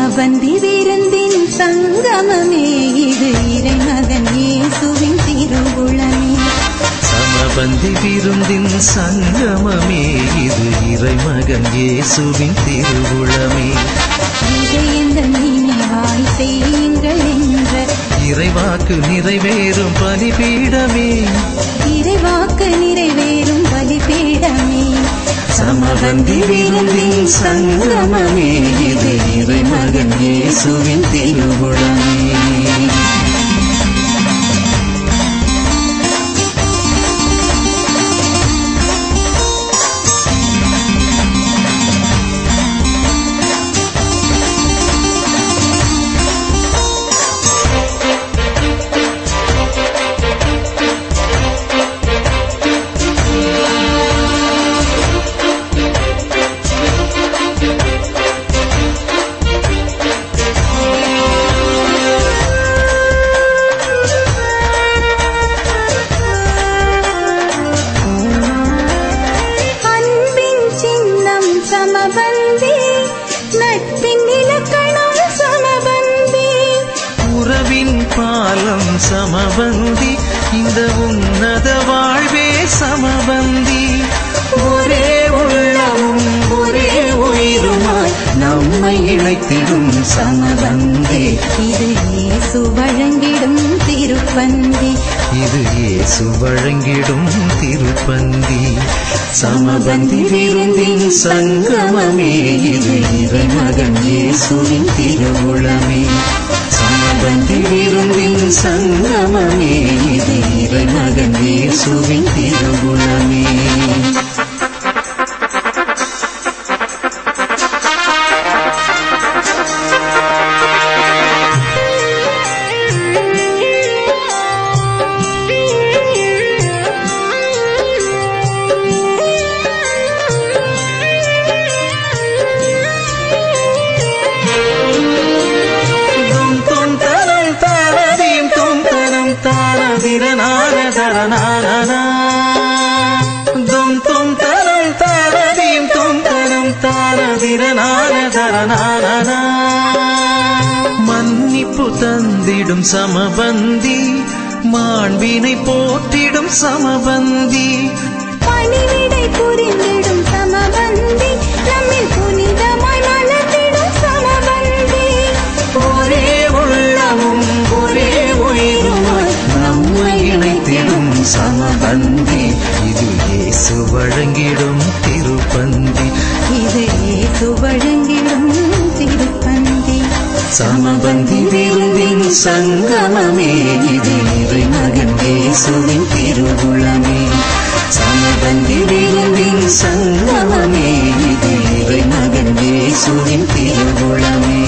சமபந்தி விருந்தின் சங்கமமே இது இறைமகன் இயேசுவின் திருவுளமே சமபந்தி விருந்தின் சங்கமமே இது இறைமகன் இயேசுவின் திருவுளமே இதை எந்த நினைவாய் செய்யுங்கள் என்ற இறைவாக்கு நிறைவேறும் பலிபீடமே இறைவாக்கு நிறைவேறும் பலிபீடமே சமபந்தி விருந்தின் சங்கமமே இது இறைமகன் இயேசுவின் திருவுளமே அன்பின் சின்னம் சமபந்தி நட்பின் இலக்கணம் சமபந்தி உறவின் பாலம் சமபந்தி இந்த உன்னத வாழ்வே சமபந்தி ஒரே உள்ளமும் ஒரே உயிருமாய் நம்மை இணைத்திடும் சமபந்தி இது இயேசு வழங்கிடும் திருப்பந்தி இது இயேசு வழங்கிடும் திருப்பந்தி சமபந்தி விருந்தின் சங்கமமே இது இறைமகன் இயேசுவின் திருவுளமே சமபந்தி விருந்தின் சங்கமமே இது இறைமகன் இயேசுவின் திருவுளமே தும் தும் தரம் தாரதீம் தும் தரம் தாரதிரநார தரநாரனா தும் தும் தரம் தாரதீம் தும் தரம் தாரதிரநார தரநாரனா மன்னிப்பு தந்திடும் சமபந்தி மாண்பினை போற்றிடும் சமபந்தி பணிவிடை புரிந்திடும் சமபந்தி நம்மில் புனிதமாய் மலர்ந்திடும் சமபந்தி ஒரே உள்ளமும் ஒரே உயிருமாய் நம்மை இணைத்திடும் சமபந்தி இது இயேசு வழங்கிடும் திருப்பந்தி இது இயேசு வழங்கிடும் திருப்பந்தி சமபந்தி விருந்தின் சங்கமமே இது இறைமகன் இயேசுவின் திருவுளமே சமபந்தி விருந்தின் சங்கமமே இது இறைமகன் இயேசுவின் திருவுளமே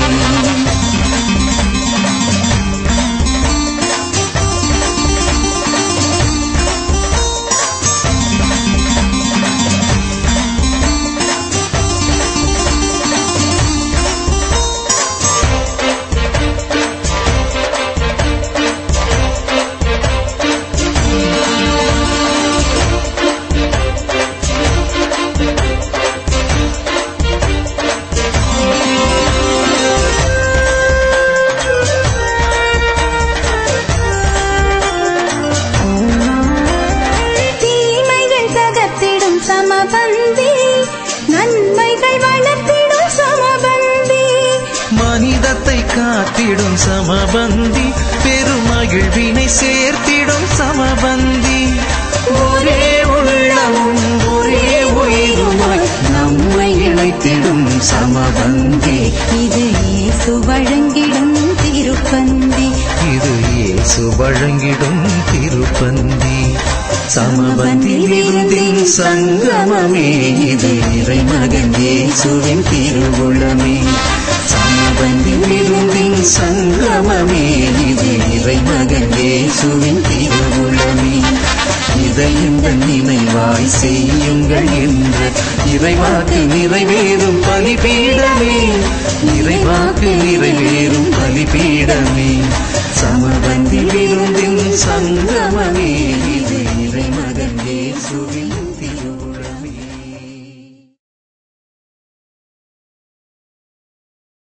தீமைகள் தகர்த்திடும் சமபந்தி நன்மைகள் வளர்த்திடும் சமபந்தி மனிதத்தை காத்திடும் சமபந்தி பெருமகிழ்வினை சேர்த்திடும் சமபந்தி ஒரே உள்ளமும் ஒரே உயிருமாய் நம்மை இணைத்திடும் சமபந்தி இது இயேசு வழங்கிடும் திருப்பந்தி இது இயேசு வழங்கிடும் திருப்பந்தி சமபந்தி விருந்தின் சங்கமமே இது இறைமகன் இயேசுவின் திருவுளமே சமபந்தி விருந்தின் சங்கமமே இது இறைமகன் இயேசுவின் திருவுளமே இதையும் நினைவாய் செய்யுங்கள் என்ற இறைவாக்கு நிறைவேறும் பலிபீடமே இறைவாக்கு நிறைவேறும் பலிபீடமே சமபந்தி விருந்தின் சங்கமமே